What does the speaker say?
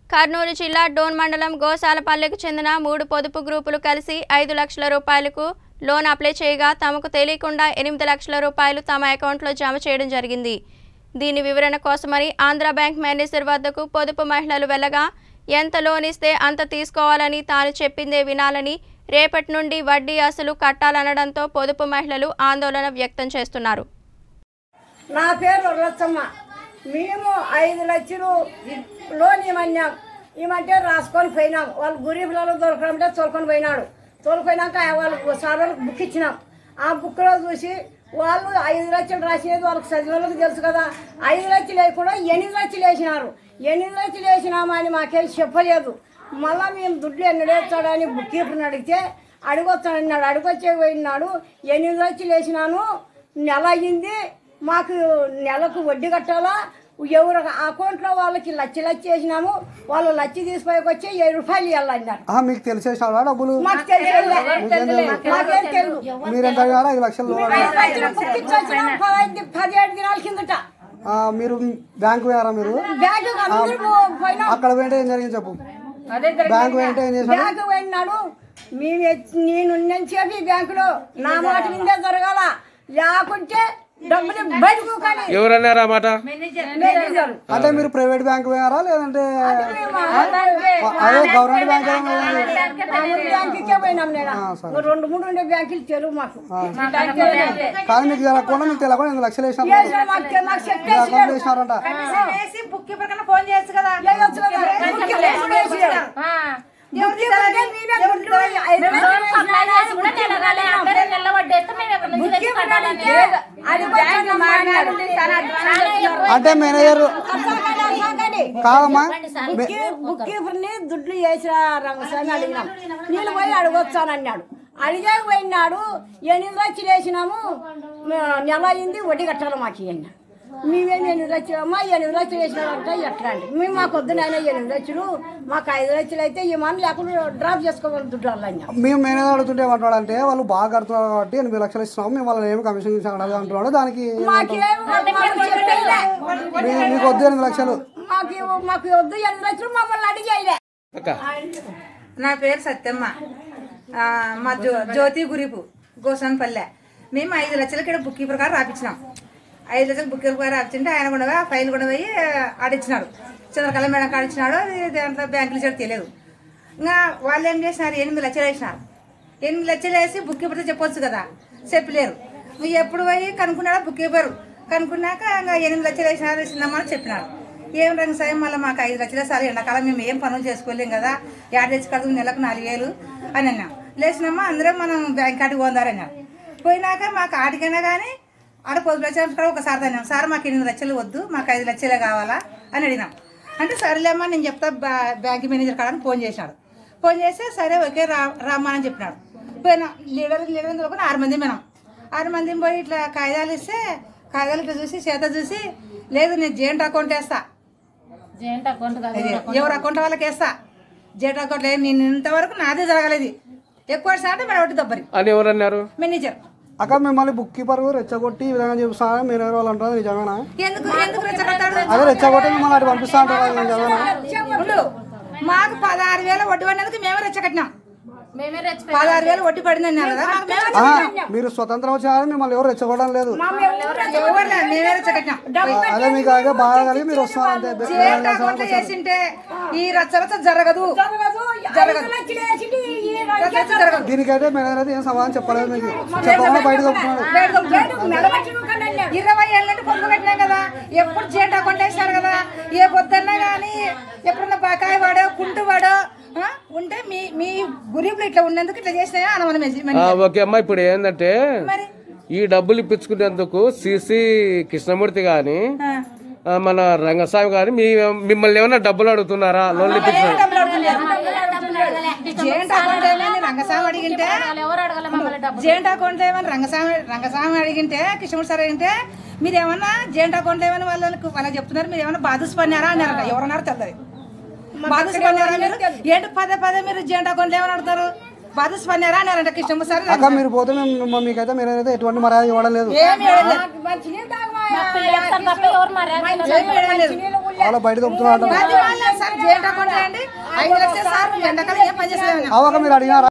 కర్నూలు జిల్లా డోన్ మండలం గోసాలపల్లెకు చెందిన మూడు పొదుపు గ్రూపులు కలిసి ఐదు లక్షల రూపాయలకు లోన్ అప్లై చేయగా తమకు తెలియకుండా ఎనిమిది లక్షల రూపాయలు తమ అకౌంట్లో జమ చేయడం జరిగింది దీని వివరణ కోసమని ఆంధ్ర బ్యాంక్ మేనేజర్ వద్దకు పొదుపు మహిళలు వెళ్ళగా ఎంత లోన్ ఇస్తే అంత తీసుకోవాలని తాను చెప్పిందే వినాలని రేపటి నుండి వడ్డీ అసలు కట్టాలనడంతో పొదుపు మహిళలు ఆందోళన వ్యక్తం చేస్తున్నారు నా పేరు రచ్చమ్మ మేము ఐదు లక్షలు లోన్ ఇవ్వన్నాం ఇవ్వమంటే రాసుకొని పోయినాం వాళ్ళు గురీబులలో దొరకడంటే తోలుకొని పోయినాడు తోలుపోయినాక వాళ్ళకు సార్ వాళ్ళకి బుక్ ఇచ్చినాం ఆ బుక్లో చూసి వాళ్ళు ఐదు లక్షలు రాసినది వాళ్ళకి చదివిన వాళ్ళకి తెలుసు కదా ఐదు లక్షలు వేయకుండా ఎనిమిది లక్షలు వేసినారు ఎనిమిది లక్షలు వేసినామా అని మాకేం చెప్పలేదు మళ్ళా మేము దుడ్లు ఎన్నడేస్తాడని బుక్ కీపర్ని అడిగితే అడిగొస్తానన్నాడు అడిగొచ్చే పోయినాడు ఎనిమిది లక్షలు వేసినాను నెల అయ్యింది మాకు నెలకు వడ్డీ కట్టాలా ఎవరు అకౌంట్లో వాళ్ళకి లక్ష లక్ష వేసినాము వాళ్ళు లక్ష తీసుకొని వచ్చి ఏడు రూపాయలు ఇవ్వాలన్నారు ఆహా, మీకు తెలిసేసినారా డబ్బులు మాకు తెలియదు మాకేం తెలియదు మీరు ఎంత అడిగారా ఐదు లక్షలు లోన్ ఐదు లక్షలు బుక్ ఇచ్చి వచ్చినాం పదహైదు పదిహేడు దినాల కిందట ఆ, మీరు బ్యాంకు పోయారా మీరు బ్యాంకు అందరూ పోయినాం అక్కడ పోయింటే ఏం జరిగింది చెప్పు బ్యాంకు పోయింటే ఏం చేశారు బ్యాంకు పోయినాడు మేము ఎచ్- నేను చెప్పి బ్యాంకులో నా మాట మీదే జరగాల లేకుంటే డబ్బులు బయటకు కానీ ఎవరన్నారు ఆ మాట మేనేజర్ అంటే మీరు ప్రైవేట్ బ్యాంక్ పోయారా లేదంటే అదే గవర్నమెంట్ బ్యాంక్ ఏమో పోయింది. మామూలు బ్యాంకుకే పోయినాం నేను సరే. రెండు మూడు ఉండే బ్యాంకులు తెలుగు మాకు కానీ మీకు తెలకుండా మీకు తెలియకుండా ఎనిమిది లక్షలు వేసినారు వేసిన మాకు మాకు మీ చెప్పేసి అకౌంట్లో వేసినారంట వేసి బుక్ కీపర్ కన్నా ఫోన్ చేయొచ్చు కదా వేయొచ్చు కదా. బుక్ కీపర్ వేసి. బుక్ కీపర్కే మేమే దుడ్లు ఐదు వందలు వేసినాము. బుక్ కీపర్ అడిగితే అడిగొచ్చానమ్మా అన్నాడు. అంటే మేనేజర్ కాదమ్మా బుక్ కీ- బుక్ కీపర్ని దుడ్లు వేసిరా రంగస్వామి అడిగినాం నేను పోయి అడగొచ్చానన్నాడు అడిగాక పోయినాడు ఎనిమిది లక్షలు వేసినాము మ- నెల అయింది వడ్డీ కట్టాలి మాకు ఇవన్నీ మేమేం ఎనిమిది లక్షలు అమ్మా ఎనిమిది లక్షలు వేసినామంటే ఎట్లా అండి మేము మాకు వద్దునైనా ఎనిమిది లక్షలు మాకు ఐదు లక్షలు అయితే ఇవ్వమని లేకుండా డ్రాప్ చేసుకోవాలి దుడ్డు అలా మేము మేనేజర్ అడుగుతుంటే ఏమంటాడు అంటే వాళ్ళు బాగా కడుతున్నారు కాబట్టి ఎనిమిది లక్షలు ఇస్తున్నాం మేము వాళ్ళని ఏమి కమిషన్ ఇచ్చాడు అంటున్నాడు దానికి మాకేం మాకు చెప్పేలే. మీ- మీకు వద్దు ఎనిమిది లక్షలు మాకు ఇవ్వ- మాకు వద్దు ఎనిమిది లక్షలు మమ్మల్ని అడిగేయలే అక్క నా పేరు సత్యమ్మ ఆ, మా జ్యో జ్యోతి గురిపు గోసన్పల్లె మేము ఐదు లక్షల ఇక్కడ బుక్ కీపర్ గారు రాపించినాం ఐదు లక్షలు బుక్ కీపర్ గారు రాపించింటే ఆయన కూడా పోయి ఆ ఫైల్ కూడా పోయి ఆడిచ్చినాడు చంద్రకళ మేడం కాడిచ్చినాడు అది దాంట్లో బ్యాంకులు ఇచ్చాడు తెలియదు ఇంకా వాళ్ళు ఏం చేసినారు ఎనిమిది లక్షలు వేసినారు ఎనిమిది లక్షలు వేసి బుక్ కీపర్తో చెప్పొచ్చు కదా చెప్పలేరు నువ్వు ఎప్పుడు పోయి కనుక్కున్నాడా బుక్ కీపర్ కనుక్కున్నాక ఇంకా ఎనిమిది లక్షలు వేసినారు వేసిందమ్మా అని చెప్పినాడు ఏం రంగు సాయం మళ్ళీ మాకు ఐదు లక్షలే సార్ ఎండాకాలం మేము ఏం పనులు చేసుకోలేం కదా యాడ్ తెచ్చి కడుగు నెలకు నాలుగు వేలు అని అన్నాం లేచినమ్మా అందరం మనం బ్యాంక్ కార్డుకి పోందారన్నాం పోయినాక మాకు ఆడికైనా కానీ ఆడ పొద్దు లక్షలు ఒకసారి అన్నాం సార్ మాకు ఎనిమిది లక్షలు వద్దు మాకు ఐదు లక్షలే కావాలా అని అడిగినాం అంటే సరేలేమ్మా నేను చెప్తా బ్యా- బ్యాంక్ మేనేజర్ కాడని ఫోన్ చేసినాడు ఫోన్ చేస్తే సరే ఓకే రా రామ్మా అని చెప్పినాడు పోయినా లీడర్ లీడర్ దొరకని ఆరు మంది మనం ఆరు మంది పోయి ఇట్లా కాగితాలు ఇస్తే కాగితాలు ఇట్లా చూసి చేత చూసి లేదు నేను జేంట్ అకౌంట్ వేస్తా అది ఎవరు అకౌంట్ వాళ్ళకి వేస్తా జేట్ అకౌంట్ లేదు నేను ఇంతవరకు నాదే జరగలేదు ఎక్కువ శాతం మన ఒకటి దబ్బరి అని ఎవరన్నారు మేనేజర్ అక్క మిమ్మల్ని బుక్ కీపర్ రెచ్చగొట్టి ఈ విధంగా చూపిస్తాను మేనేజర్ వాళ్ళు అంటారు నిజమేనా ఎందుకు ఎందుకు రెచ్చగొట్టాడు అదే రెచ్చగొట్టి మిమ్మల్ని అటు పంపిస్తా అంటారు అది నిజమేనా ఉండు మాకు పదహారు వేల వడ్డీ పడినందుకు మేమే రెచ్చగట్టినాం పదహారు వేలు వడ్డీ పడింది అన్నారు కదా మాకు మేమే ఆహా, మీరు స్వతంత్రం వచ్చినారని మిమ్మల్ని ఎవరు రెచ్చగొట్టడం లేదు ఎవరు లేదు, మేమే రెచ్చగట్టినాం అదే మీకు అదే బాగా కలిగి మీరు వస్తున్నారు అంతే జేట్ అకౌంట్ చేసింటే ఈ రచ్చ రచ్చ జరగదు జరగదు ఐదు లక్షలు వేసింది ఈ రచ్చ రచ్చ జరగదు దీనికైతే మేనేజర్ అయితే ఏం సమాధానం చెప్పలేదు మీకు చెప్పకుండా బయటకు వస్తున్నాడు ఇరవై ఏళ్ళ నుండి పొందు పెట్టినాం కదా ఎప్పుడు జేట్ అకౌంట్ వేసినారు కదా ఏ పొద్దున్నా కానీ ఎప్పుడన్నా బకాయి వాడో కుంటు వాడో ఆ, ఉంటే మీ మీ గురీపులు ఇట్లా ఉన్నందుకు ఇట్లా చేసినా అనమని ఆ, ఓకే అమ్మా ఇప్పుడు ఏంటంటే మరి ఈ డబ్బులు ఇప్పించుకునేందుకు సిసి కృష్ణమూర్తి గాని ఆ, మన రంగస్వామి గాని మీ మిమ్మల్ని ఏమైనా డబ్బులు అడుగుతున్నారా లోన్లు ఇప్పించిన డబ్బులు అడుగుతున్నారు జేంట్ అకౌంట్ ఏమైంది రంగస్వామి అడిగింటే జేంట్ అకౌంట్ ఏమైనా రంగస్వామి రంగస్వామి అడిగింటే కృష్ణమూర్తి సార్ అడిగింటే మీరు ఏమన్నా జేంట్ అకౌంట్ ఏమైనా వాళ్ళకి వాళ్ళకి చెప్తున్నారు మీరు ఏమైనా బాధస్ పన్నారా అన్నారంట ఎవరన్నారు తెలియదు బాధస్ పన్నారా మీరు ఏంటి పదే పదే మీరు జేంట్ అకౌంట్ ఏమని అడుగుతారు బాధస్ పన్నారా అన్నారంట కృష్ణమూర్తి సార్ అక్క మీరు పోతే మేము మీకైతే మేనేజర్ అయితే ఎటువంటి మర్యాద ఇవ్వడం లేదు ఏమి ఏడలేదు. వాళ్ళ బయట దొరుకుతున్నారు అది వాళ్ళే సార్ జేంట్ అకౌంట్ సార్ ఎండాకాలం ఏం పని చేసలేము అవక మీరు అడిగినారా